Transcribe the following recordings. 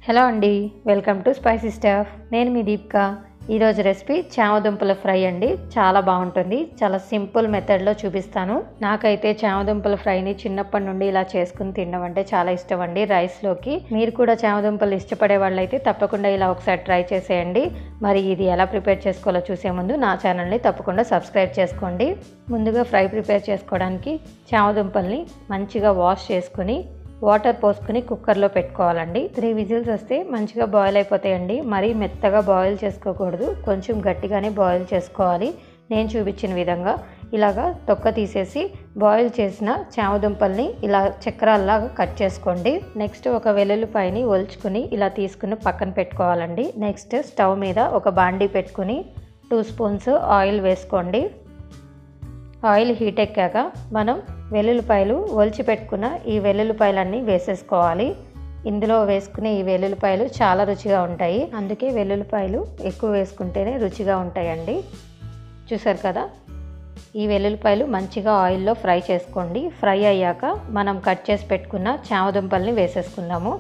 hello అండి welcome to spicy stuff నేను మీ దీపిక ఈరోజు రెసిపీ చామదుంపల ఫ్రై అండి చాలా బాగుంటుంది చాలా సింపుల్ మెథడ్లో చూపిస్తాను నాకైతే చామదుంపల ఫ్రైని చిన్నప్పటి నుండి ఇలా చేసుకుని తినడం అంటే చాలా ఇష్టం అండి రైస్లోకి మీరు కూడా చామదుంపలు ఇష్టపడే వాళ్ళైతే తప్పకుండా ఇలా ఒకసారి ట్రై చేసేయండి మరి ఇది ఎలా ప్రిపేర్ చేసుకోవాలో చూసే ముందు నా ఛానల్ని తప్పకుండా సబ్స్క్రైబ్ చేసుకోండి ముందుగా ఫ్రై ప్రిపేర్ చేసుకోవడానికి చామదుంపల్ని మంచిగా వాష్ చేసుకుని వాటర్ పోసుకుని కుక్కర్లో పెట్టుకోవాలండి త్రీ విజిల్స్ వస్తే మంచిగా బాయిల్ అయిపోతాయండి మరీ మెత్తగా బాయిల్ చేసుకోకూడదు కొంచెం గట్టిగానే బాయిల్ చేసుకోవాలి నేను చూపించిన విధంగా ఇలాగా తొక్క తీసేసి బాయిల్ చేసిన చామదుంపల్ని ఇలా చక్రాల్లాగా కట్ చేసుకోండి నెక్స్ట్ ఒక వెల్లుల్లిపాయని ఒలుచుకుని ఇలా తీసుకుని పక్కన పెట్టుకోవాలండి నెక్స్ట్ స్టవ్ మీద ఒక బాండీ పెట్టుకుని టూ స్పూన్స్ ఆయిల్ వేసుకోండి ఆయిల్ హీట్ ఎక్కాక మనం వెల్లుల్లిపాయలు ఒలిచి పెట్టుకున్న ఈ వెల్లుల్లిపాయలన్నీ వేసేసుకోవాలి ఇందులో వేసుకునే ఈ వెల్లుల్లిపాయలు చాలా రుచిగా ఉంటాయి అందుకే వెల్లుల్లిపాయలు ఎక్కువ వేసుకుంటేనే రుచిగా ఉంటాయండి చూసారు కదా ఈ వెల్లుల్లిపాయలు మంచిగా ఆయిల్లో ఫ్రై చేసుకోండి ఫ్రై అయ్యాక మనం కట్ చేసి పెట్టుకున్న చామదుంపల్ని వేసేసుకుందాము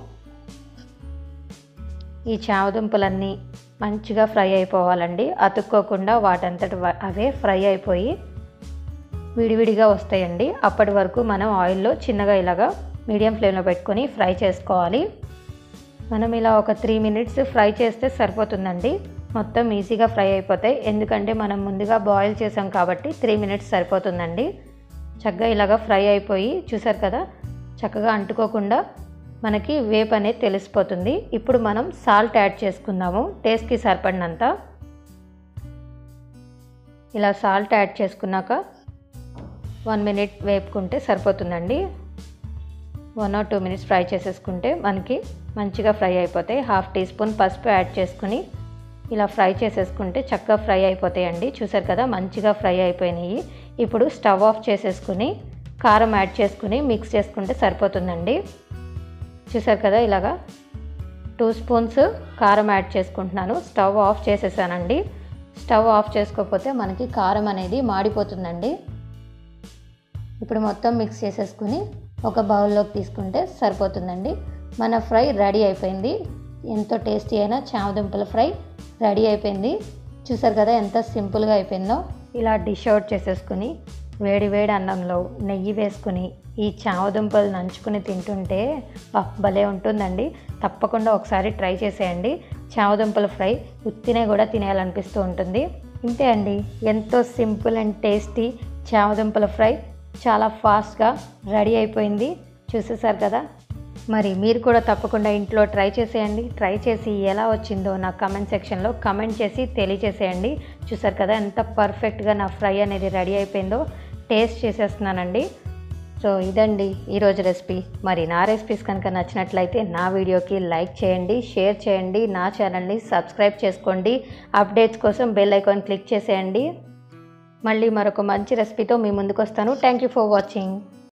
ఈ చామదుంపలన్నీ మంచిగా ఫ్రై అయిపోవాలండి అతుక్కోకుండా వాటంతటి అవే ఫ్రై అయిపోయి విడివిడిగా వస్తాయండి అప్పటి వరకు మనం ఆయిల్లో చిన్నగా ఇలాగా మీడియం ఫ్లేమ్లో పెట్టుకొని ఫ్రై చేసుకోవాలి మనం ఇలా ఒక త్రీ మినిట్స్ ఫ్రై చేస్తే సరిపోతుందండి మొత్తం ఈజీగా ఫ్రై అయిపోతాయి ఎందుకంటే మనం ముందుగా బాయిల్ చేసాం కాబట్టి త్రీ మినిట్స్ సరిపోతుందండి చక్కగా ఇలాగా ఫ్రై అయిపోయి చూసారు కదా చక్కగా అంటుకోకుండా మనకి వేప్ అనేది తెలిసిపోతుంది ఇప్పుడు మనం సాల్ట్ యాడ్ చేసుకుందాము టేస్ట్కి సరిపడినంత ఇలా సాల్ట్ యాడ్ చేసుకున్నాక వన్ మినిట్ వేపుకుంటే సరిపోతుందండి one or two minutes fry చేసేసుకుంటే మనకి మంచిగా ఫ్రై అయిపోతాయి హాఫ్ టీ స్పూన్ పసుపు యాడ్ చేసుకుని ఇలా ఫ్రై చేసేసుకుంటే చక్కగా ఫ్రై అయిపోతాయండి చూసారు కదా మంచిగా ఫ్రై అయిపోయినాయి ఇప్పుడు స్టవ్ ఆఫ్ చేసేసుకుని కారం యాడ్ చేసుకుని మిక్స్ చేసుకుంటే సరిపోతుందండి చూసారు కదా ఇలాగా టూ స్పూన్స్ కారం యాడ్ చేసుకుంటున్నాను స్టవ్ ఆఫ్ చేసేసానండి స్టవ్ ఆఫ్ చేసుకోకపోతే మనకి కారం అనేది మాడిపోతుందండి ఇప్పుడు మొత్తం మిక్స్ చేసేసుకుని ఒక బౌల్లోకి తీసుకుంటే సరిపోతుందండి మన ఫ్రై రెడీ అయిపోయింది ఎంతో టేస్టీ అయిన చామదుంపల ఫ్రై రెడీ అయిపోయింది చూసారు కదా ఎంత సింపుల్గా అయిపోయిందో ఇలా డిష్ అవుట్ చేసేసుకుని వేడి వేడి అన్నంలో నెయ్యి వేసుకుని ఈ చామదుంపలు నంచుకుని తింటుంటే భలే ఉంటుందండి తప్పకుండా ఒకసారి ట్రై చేసేయండి చామదుంపల ఫ్రై ఉత్తినే కూడా తినేయాలనిపిస్తూ ఉంటుంది ఇంతే అండి ఎంతో సింపుల్ అండ్ టేస్టీ చామదుంపల ఫ్రై చాలా ఫాస్ట్గా రెడీ అయిపోయింది చూసేసారు కదా మరి మీరు కూడా తప్పకుండా ఇంట్లో ట్రై చేసేయండి ట్రై చేసి ఎలా వచ్చిందో నా కమెంట్ సెక్షన్లో కమెంట్ చేసి తెలియచేసేయండి చూసారు కదా ఎంత పర్ఫెక్ట్గా నా ఫ్రై అనేది రెడీ అయిపోయిందో టేస్ట్ చేసేస్తున్నానండి సో ఇదండి ఈరోజు రెసిపీ మరి నా రెసిపీస్ కనుక నచ్చినట్లయితే నా వీడియోకి లైక్ చేయండి షేర్ చేయండి నా ఛానల్ని సబ్స్క్రైబ్ చేసుకోండి అప్డేట్స్ కోసం బెల్ ఐకాన్ క్లిక్ చేసేయండి మళ్ళీ మరొక మంచి రెసిపీతో మీ ముందుకు వస్తాను థ్యాంక్ యూ ఫర్ వాచింగ్